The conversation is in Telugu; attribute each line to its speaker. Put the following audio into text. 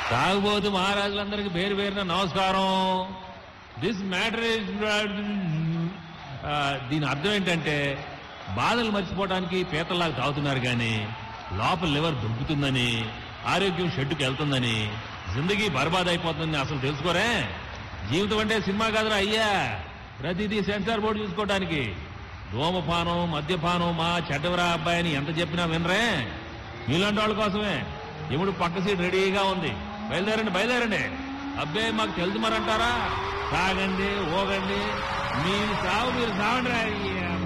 Speaker 1: తాగుబోతు మహారాజులందరికీ పేరు పేరున నమస్కారం దిస్ మ్యాటర్ ఇస్ దీని అర్థం ఏంటంటే బాధలు మర్చిపోవడానికి పీతల్లాగా తాగుతున్నారు కానీ లోపల లివర్ దుబ్బుతుందని ఆరోగ్యం షెడ్డుకి వెళ్తుందని జిందగీ బర్బాద్ అయిపోతుందని అసలు తెలుసుకోరే జీవితం అంటే సినిమా కాదురా అయ్యా ప్రతిదీ సెన్సార్ బోర్డు చూసుకోవడానికి ధూమపానం మద్యపానం మా చెడ్డవరా అబ్బాయిని ఎంత చెప్పినా వినరే మీలాంటి వాళ్ళ కోసమే ఎముడు పక్క సీట్ రెడీగా ఉంది బయలుదేరండి బయలుదేరండి అబ్బే మాకు తెలుసు మరంటారా తాగండి ఓగండి మీ సాగు మీరు సాగండి రా.